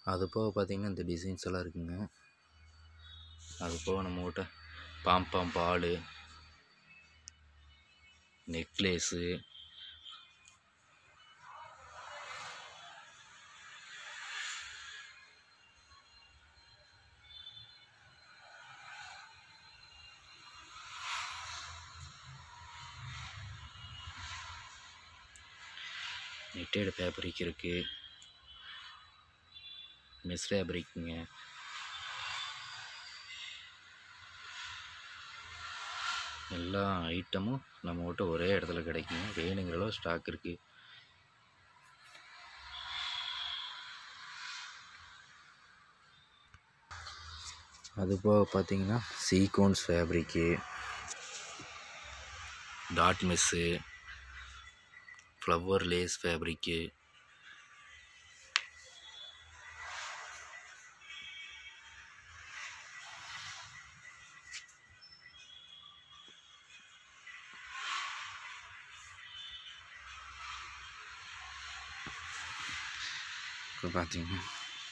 அது போக பார்த்தீங்கன்னா இந்த டிசைன்ஸ் எல்லாம் இருக்குங்க அது போக நம்மக்கிட்ட pom pom ball necklace netted fabric இருக்குது மிஸ் ஃபேப்ரிக்குங்க எல்லா ஐட்டமும் நம்மக்கிட்ட ஒரே இடத்துல கிடைக்குங்க வேணுங்கிற அளவு ஸ்டாக் இருக்குது அது போக பார்த்தீங்கன்னா sequence fabric dot mesh flower lace fabric இப்போ பார்த்தீங்கன்னா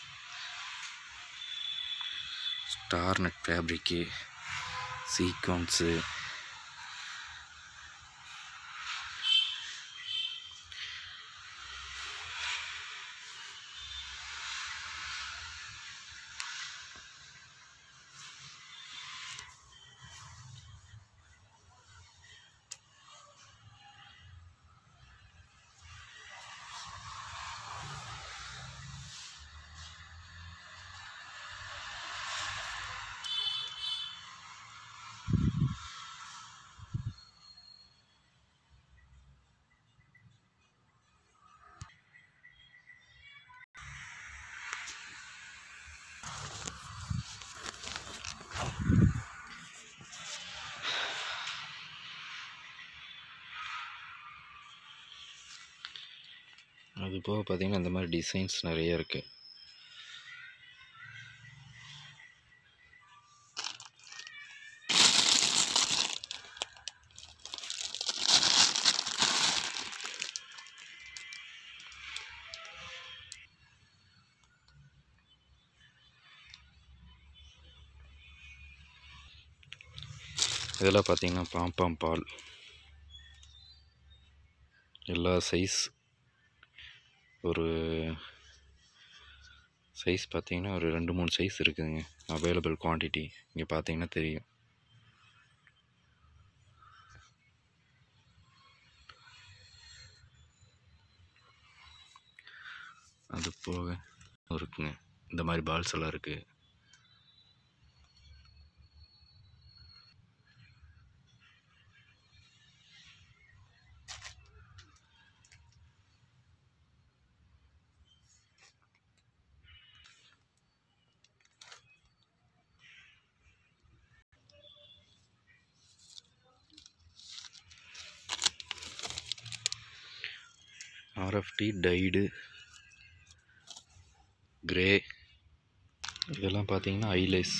ஸ்டார் நெட் ஃபேப்ரிக்கு சீக்வன்ஸு அது போக பார்த்தீங்கன்னா இந்த மாதிரி டிசைன்ஸ் நிறைய இருக்குது இதெல்லாம் பார்த்தீங்கன்னா பாம்பாம் பால் எல்லா சைஸ் ஒரு சைஸ் பார்த்தீங்கன்னா ஒரு ரெண்டு மூணு சைஸ் இருக்குதுங்க அவைலபிள் குவான்டிட்டி இங்கே பார்த்தீங்கன்னா தெரியும் அது போக இருக்குங்க இந்த மாதிரி பால்ஸ் எல்லாம் இருக்குது ஆர்எஃப்டி டைடு கிரே இதெல்லாம் பார்த்தீங்கன்னா ஐலைஸ்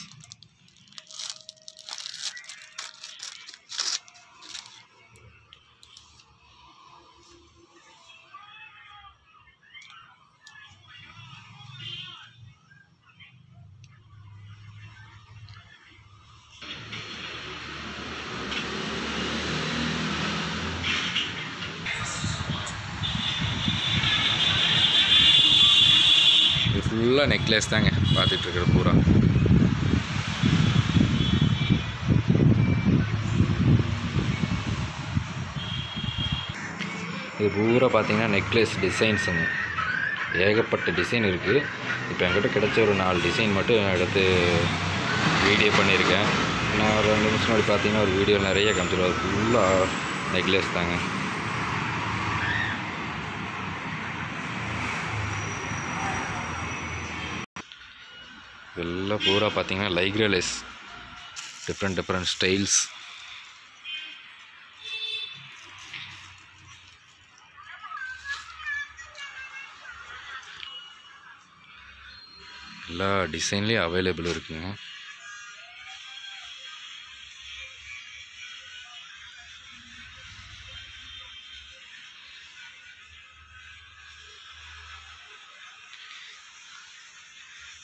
இது ஃபுல்லாக நெக்லஸ் தாங்க பார்த்துட்டு இருக்கிறது பூரா இது பூரா பார்த்தீங்கன்னா நெக்லஸ் டிசைன்ஸுங்க ஏகப்பட்ட டிசைன் இருக்குது இப்போ என்கிட்ட கிடைச்ச ஒரு நாலு டிசைன் மட்டும் நான் எடுத்து வீடியோ பண்ணியிருக்கேன் நான் ஒரு ரெண்டு நிமிஷம் முன்னாடி பார்த்தீங்கன்னா ஒரு வீடியோ நிறைய காமிச்சிருவோம் அது ஃபுல்லாக நெக்லஸ் தாங்க இதெல்லாம் பூரா பார்த்தீங்கன்னா லைக்ரலேஸ் டிஃப்ரெண்ட் டிஃப்ரெண்ட் ஸ்டைல்ஸ் எல்லா டிசைன்லேயும் அவைலபிள் இருக்குங்க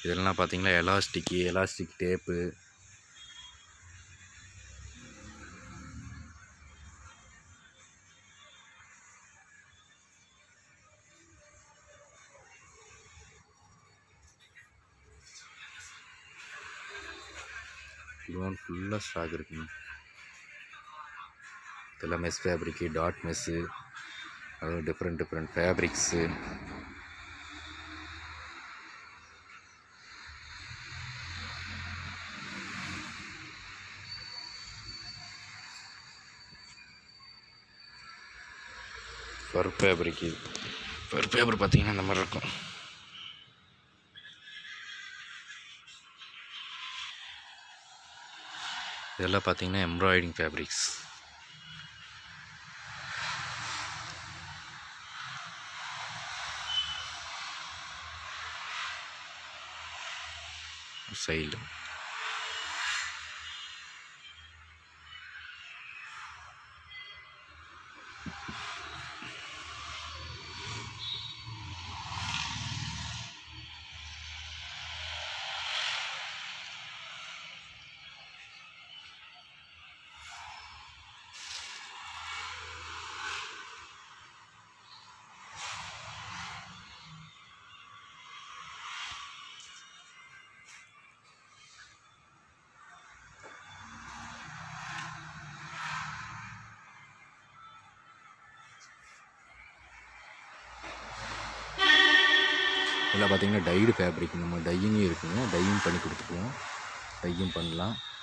இதெல்லாம் பார்த்தீங்கன்னா எலாஸ்டிக்கு எலாஸ்டிக் டேப்பு லோன் ஃபுல்லாக ஸ்டாக் இருக்குங்க இதெல்லாம் மெஸ் ஃபேப்ரிக்கு டாட் மெஸ்ஸு அதுவும் different different fabrics fur fabric fur fabric பார்த்தீங்கன்னா இந்த மாதிரி இருக்கும் இதெல்லாம் பார்த்தீங்கன்னா எம்ப்ராய்டிங் ஃபேப்ரிக்ஸ் சைடு இதில் பார்த்தீங்கன்னா டைடு ஃபேப்ரிக் நம்ம டையிங்கும் இருக்குங்க டையும் பண்ணி கொடுத்துக்குவோம் டையும் பண்ணலாம்